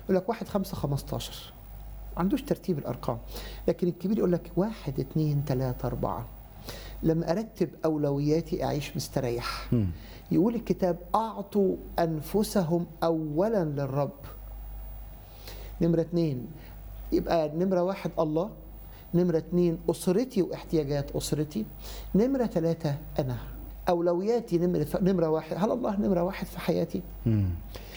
يقول لك واحد خمسة 15 ما عندوش ترتيب الارقام لكن الكبير يقول لك واحد اثنين ثلاثة أربعة لما ارتب اولوياتي اعيش مستريح مم. يقول الكتاب اعطوا انفسهم اولا للرب نمرة اتنين يبقى نمرة واحد الله نمرة اتنين أسرتي واحتياجات أسرتي نمرة ثلاثة أنا أولوياتي نمرة, نمرة واحد هل الله نمرة واحد في حياتي مم.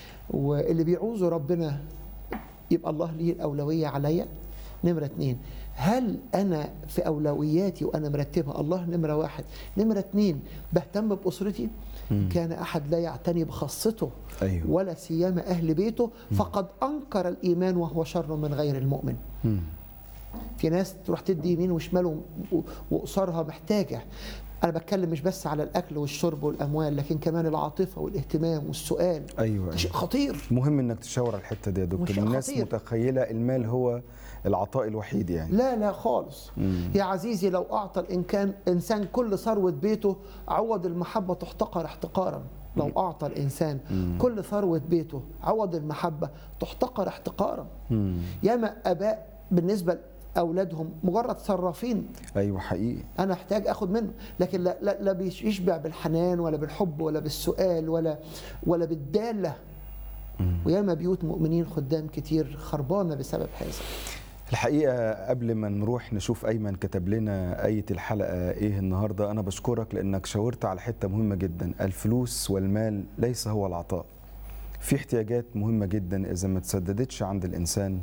واللي بيعوزه ربنا يبقى الله ليه الأولوية عليا نمرة اتنين هل أنا في أولوياتي وأنا مرتبها الله نمرة واحد نمرة اتنين بهتم بأسرتي مم. كان أحد لا يعتني بخاصته ايوه ولا سيما أهل بيته فقد أنكر الإيمان وهو شر من غير المؤمن مم. في ناس تروح تدي يمين وشمال و- و- وقصارها محتاجة أنا بتكلم مش بس على الأكل والشرب والأموال لكن كمان العاطفة والاهتمام والسؤال ايوه ده شيء خطير مهم انك تشاور على الحته دي يا دكتور شيء الناس خطير. متخيله المال هو العطاء الوحيد يعني لا لا خالص مم. يا عزيزي لو أعطى الإنسان إنسان كل ثروة بيته عوض المحبة تحتقر احتقارا لو أعطى الإنسان كل ثروة بيته عوض المحبة تحتقر احتقارا مم. ياما آباء بالنسبة لأولادهم مجرد صرافين ايوه حقيقي انا احتاج اخد منه لكن لا لا, لا بيشبع بالحنان ولا بالحب ولا بالسؤال ولا ولا بالداله وياما بيوت مؤمنين خدام كتير خربانه بسبب هذا الحقيقة قبل ما نروح نشوف أيمن كتب لنا آية الحلقة إيه النهاردة أنا بشكرك لأنك شاورت على حتة مهمة جدا الفلوس والمال ليس هو العطاء في احتياجات مهمة جدا إذا ما تسددتش عند الإنسان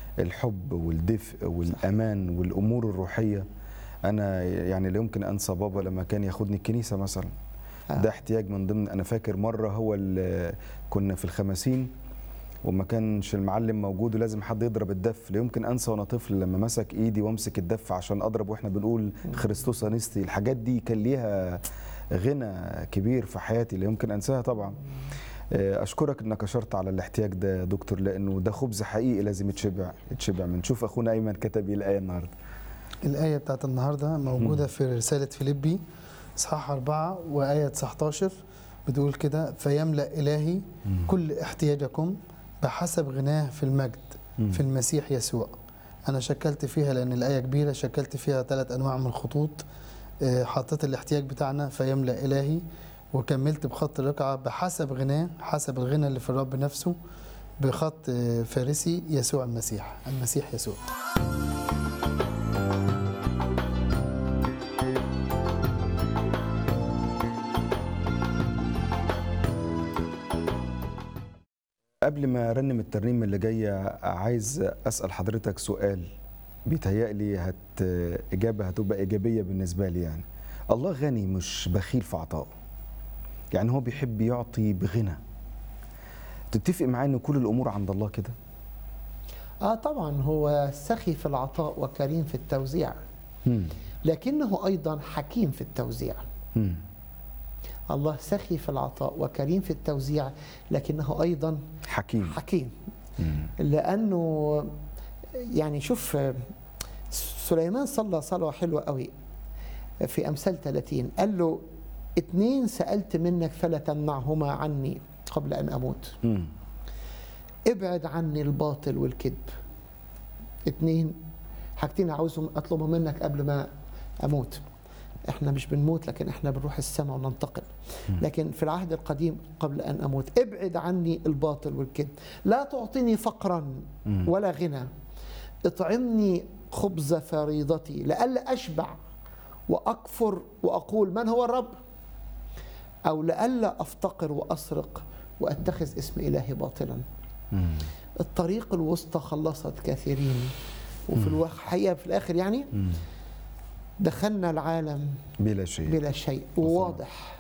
الحب والدفء والأمان والأمور الروحية أنا يعني لا يمكن أنسى بابا لما كان ياخدني الكنيسة مثلا آه. ده احتياج من ضمن أنا فاكر مرة هو اللي كنا في الخمسين وما كانش المعلم موجود ولازم حد يضرب الدف لا يمكن انسى وانا طفل لما مسك ايدي وامسك الدف عشان اضرب واحنا بنقول خريستوس انستي الحاجات دي كان ليها غنى كبير في حياتي لا يمكن انساها طبعا آه، اشكرك انك اشرت على الاحتياج ده يا دكتور لانه ده خبز حقيقي لازم يتشبع يتشبع من شوف اخونا ايمن كتب ايه الايه النهارده الآية بتاعت النهاردة موجودة في رسالة فيليبي إصحاح أربعة وآية 19 بتقول كده فيملأ إلهي كل احتياجكم بحسب غناه في المجد في المسيح يسوع أنا شكلت فيها لأن الآية كبيرة شكلت فيها ثلاث أنواع من الخطوط آه، حطيت الاحتياج بتاعنا فيملأ إلهي وكملت بخط الرقعة بحسب غناه حسب الغنى اللي في الرب نفسه بخط آه، فارسي يسوع المسيح المسيح يسوع قبل ما ارنم الترنيمه اللي جايه عايز اسال حضرتك سؤال بيتهيألي هت اجابه هتبقى ايجابيه بالنسبه لي يعني الله غني مش بخيل في عطائه يعني هو بيحب يعطي بغنى تتفق معايا ان كل الامور عند الله كده اه طبعا هو سخي في العطاء وكريم في التوزيع مم. لكنه ايضا حكيم في التوزيع مم. الله سخي في العطاء وكريم في التوزيع لكنه ايضا حكيم حكيم مم. لانه يعني شوف سليمان صلى صلوه حلوه قوي في امثال 30 قال له اتنين سالت منك فلا تمنعهما عني قبل ان اموت مم. ابعد عني الباطل والكذب اتنين حاجتين عاوزهم اطلبهم منك قبل ما اموت احنا مش بنموت لكن احنا بنروح السماء وننتقل لكن في العهد القديم قبل ان اموت ابعد عني الباطل والكذب لا تعطيني فقرا مم. ولا غنى اطعمني خبز فريضتي لئلا اشبع واكفر واقول من هو الرب او لئلا افتقر واسرق واتخذ اسم الهي باطلا مم. الطريق الوسطى خلصت كثيرين وفي الحقيقه في الاخر يعني مم. دخلنا العالم بلا شيء بلا شيء وواضح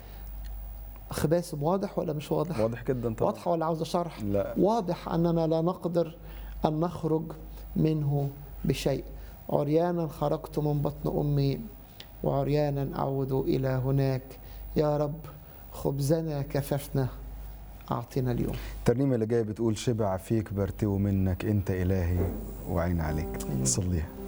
اخ باسم واضح ولا مش واضح؟ واضح جدا طبعا واضحه ولا عاوزه شرح؟ لا واضح اننا لا نقدر ان نخرج منه بشيء عريانا خرجت من بطن امي وعريانا اعود الى هناك يا رب خبزنا كففنا اعطنا اليوم الترنيمه اللي جايه بتقول شبع فيك برتوي منك انت الهي وعين عليك صليها